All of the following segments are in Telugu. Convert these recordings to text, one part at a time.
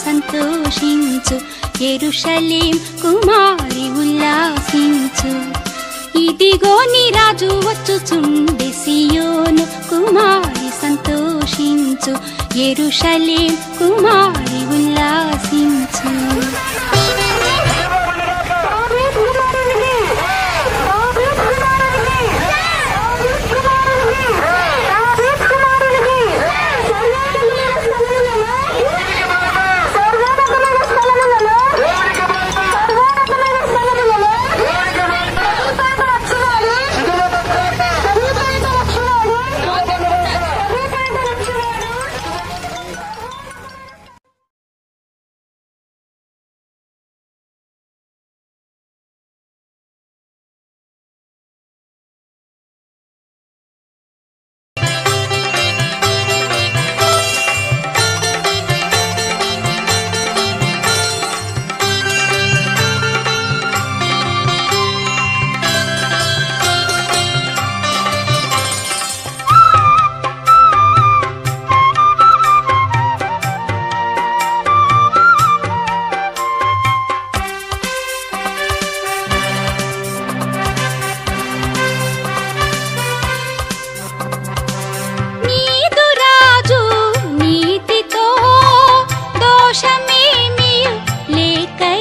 సంతోషించు ఎరుషలేం కుమారి ఉల్లాసించు ఇదిగో నీ రాజు వచ్చుచుండి సియోను కుమారి సంతోషించు ఎరుషలేం కుమారి ఉల్లాసించు నీదు రాజు నీతితో దోషమేమీ లేకై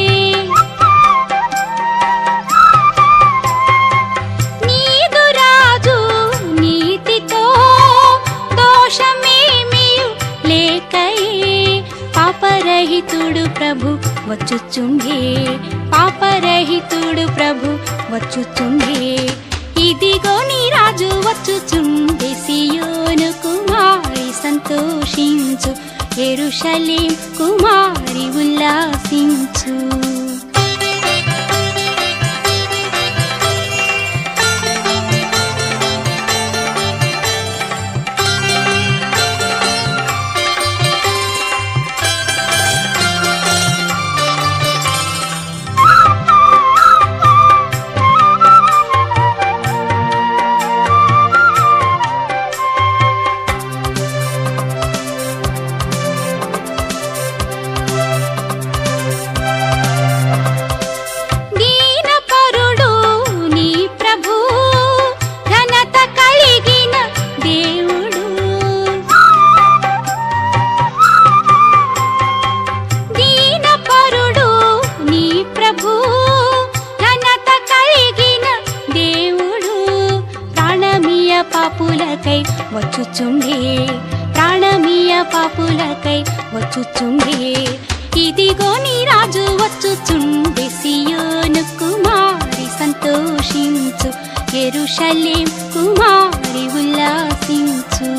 నీదు రాజు నీతితో దోషమేమీ లేకై పాపరహితుడు ప్రభు వచ్చుచుండే పాపరహితుడు ప్రభు వచ్చుచుండే ఇదిగో నీ రాజు వచ్చుచుండే సియోను కుమారి సంతోషించు ఎరుషలేం కుమారి ఉల్లాసించు దీనపరుడు నీ ప్రభు ఘనత కలిగిన దేవుడు దీనపరుడు నీ ప్రభు ఘనత కలిగిన దేవుడు ప్రాణమీయ పాపులకై వచ్చుచుండే ప్రాణమీయ పాపులకై వచ్చుచుండే ఇదిగో నీ రాజు వచ్చుచుండే సియోను కుమారి సంతోషించు ఎరుషలేం కుమారి ఉల్లాసించు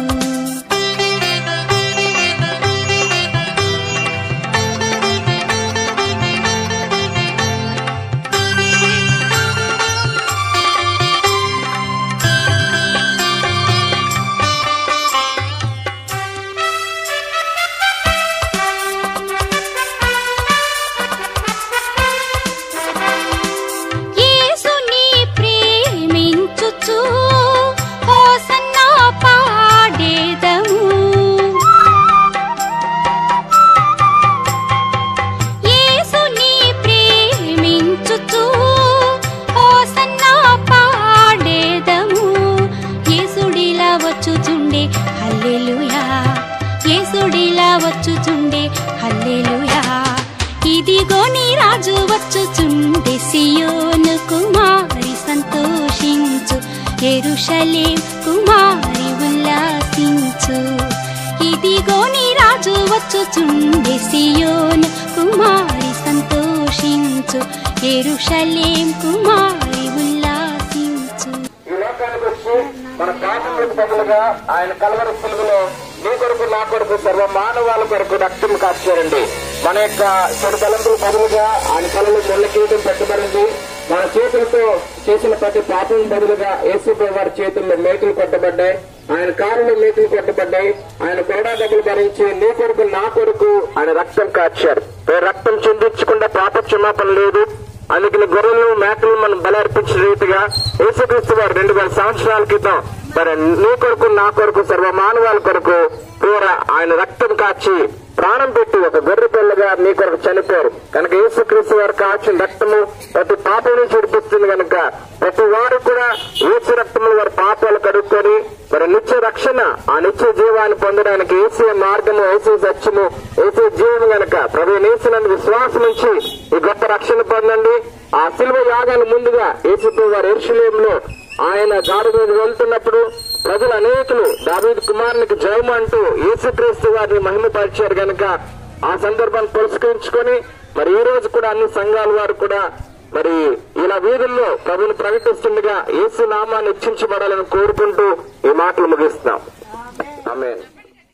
యేసుని ప్రేమించుచు హోసన్నా పాడేదము యేసుని ప్రేమించుచు హోసన్నా పాడేదము యేసుడిలా వచ్చుచుండే హల్లెలూయా యేసుడిలా వచ్చుచుండే హల్లెలూయా ఇదిగో నీ రాజు వచ్చుచుండే సియోను కుమారి సంతోషించు ఎరుషలేం కుమారి ఉల్లాసించు ఇదిగో నీ రాజు వచ్చుచుండే సియోను కుమారి సంతోషించు ఎరుషలేం కుమారి ఉల్లాసించు ఈ లోకానికి వచ్చి మన పాపములకు బదులుగా ఆయన కలవరి సిలువలో నీ కొరకు నా కొరకు సర్వ మానవాళి కొరకు రక్తం కాచారండి మన యొక్క చెడు తలంపుల బదులుగా ఆయన కళలు ముళ్ళ కిరీటం పెట్టబడింది మన చేతులతో చేసిన ప్రతి పాపం బదులుగా యేసుపై వారి చేతుల్లో మేకులు కొట్టబడ్డాయి ఆయన కారులో మేకులు కొట్టబడ్డాయి ఆయన కొరడా డబ్బులు భరించి నీ కొరకు నా కొరకు ఆయన రక్తం కాచారు ఏ రక్తం చెందించకుండా పాప క్షమాపణ లేదు అందుకని గొర్రెలు మేకలు మనం బలి అర్పించిన రీతిగా యేసుక్రీస్తు వారు రెండు వేల సంవత్సరాల క్రితం మరి నీ కొరకు నా కొరకు సర్వ మానవాళి కొరకు కూర ఆయన రక్తం కాచి ప్రాణం పెట్టి ఒక గొర్రె పిల్లగా మీ కొరకు చనిపోయారు కనుక యేసుక్రీస్తు వారు కాచిన రక్తము ప్రతి పాపం నుంచి విడిపిస్తుంది కనుక ప్రతి వారు కూడా యేసు రక్తములు వారి పాపాలు కడుక్కొని మరి నిత్య రక్షణ ఆ నిత్య జీవాన్ని పొందడానికి ఏసే మార్గము ఏసే సత్యము ఏసే జీవము గనక ప్రభు నేసినందు విశ్వాసం నుంచి ఈ గొప్ప రక్షణ పొందండి ఆ శిల్వ యాగాన్ని ముందుగా యేసుతో వారు ఎరుషులేంలో ఆయన గాడి మీద వెళ్తున్నప్పుడు ప్రజలు అనేకులు దావీదు కుమారునికి జయము అంటూ యేసుక్రీస్తు వారిని మహిమపరిచారు గనక ఆ సందర్భాన్ని పురస్కరించుకొని మరి ఈ రోజు కూడా అన్ని సంఘాల వారు కూడా మరి ఇలా వీధుల్లో ప్రభుని ప్రకటిస్తుండగా యేసు నామాన్ని హెచ్చించబడాలని కోరుకుంటూ ఈ మాటలు ముగిస్తాం ఆమేన్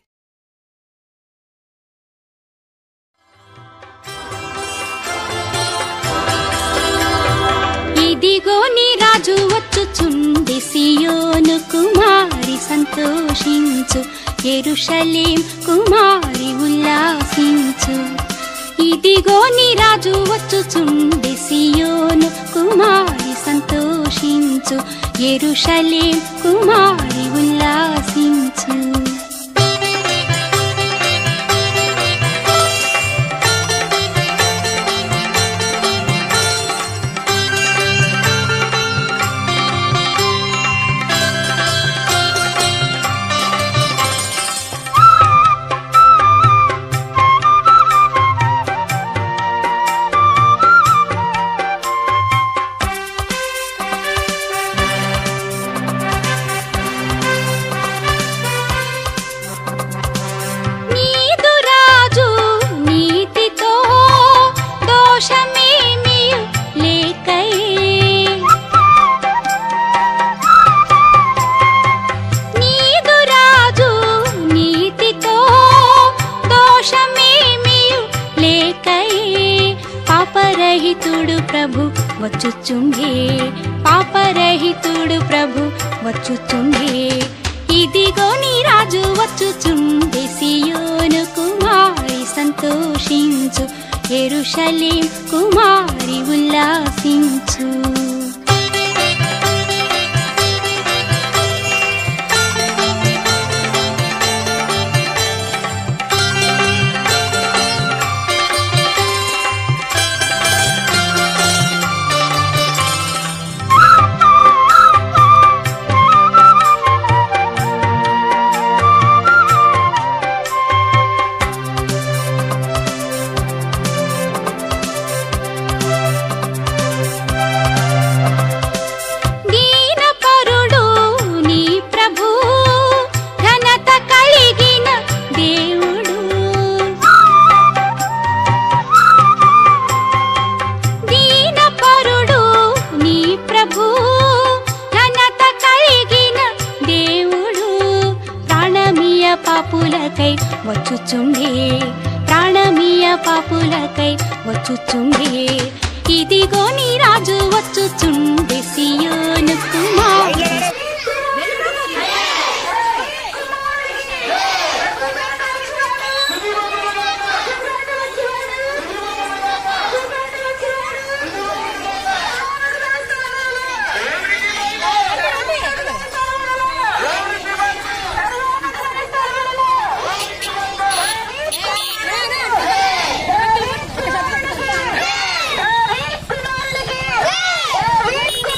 ఇదిగో నీ రాజు వచ్చుచుండి సియోను కుమారి సంతోషించు ఎరుషలేం కుమారి ఉల్లాసించు ఇదిగో నీ రాజు వచ్చుచుండి సియోను కుమారి సంతోషించు ఎరుషలేం కుమారి ఉల్లాసించు నీదు రాజు నీతితో దోషమేమీ లేకయే నీదు రాజు నీతితో దోషమేమీ లేకయే పాపరహితుడు ప్రభు వచ్చుచుండే పాపరహితుడు ప్రభు వచ్చుచుండే ఇదిగో నీ రాజు వచ్చుచుండే సియోను కుమారి సంతోషించు ఎరుషలేం కుమారి ఉల్లాసించు దీనపరుడు నీ ప్రభు ఘనత కలిగిన దేవుడు దీనపరుడు నీ ప్రభు ఘనత కలిగిన దేవుడు ప్రాణమీయ పాపులకై వచ్చుచుండే ప్రాణమీయ పాపులకై వచ్చుచుండే ఇదిగో నీ రాజు వచ్చుచుండే సియోను కుమారి Hey!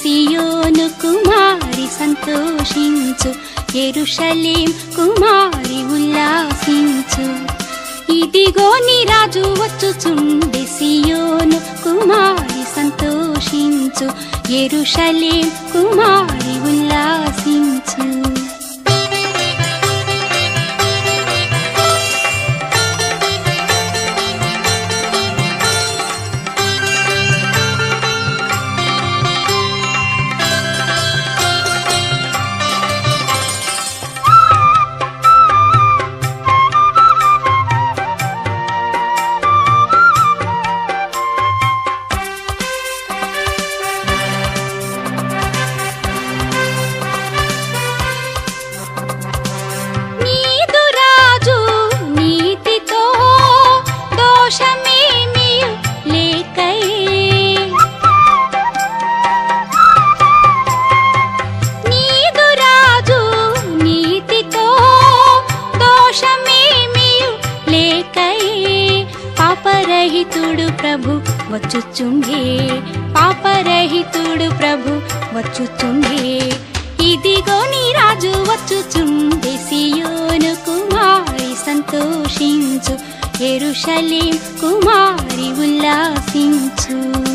సియోను కుమారి సంతోషించు ఎరుషలేం కుమారి ఉల్లాసించు ఇదిగో నీ రాజు వచ్చుచుండి సియోను కుమారి సంతోషించు ఎరుషలేం కుమారి ఉల్లాసించు నీదు రాజు నీతితో దోషమేమీ లేకయే నీదు రాజు నీతితో దోషమేమీ లేకయే పాపరహితుడు ప్రభు వచ్చుచుండే పాపరహితుడు ప్రభు వచ్చుచుండే ఇదిగో నీ రాజు వచ్చుచుండే సియోను కుమారి సంతోషించు ఎరుషలేం కుమారి ఉల్లాసించు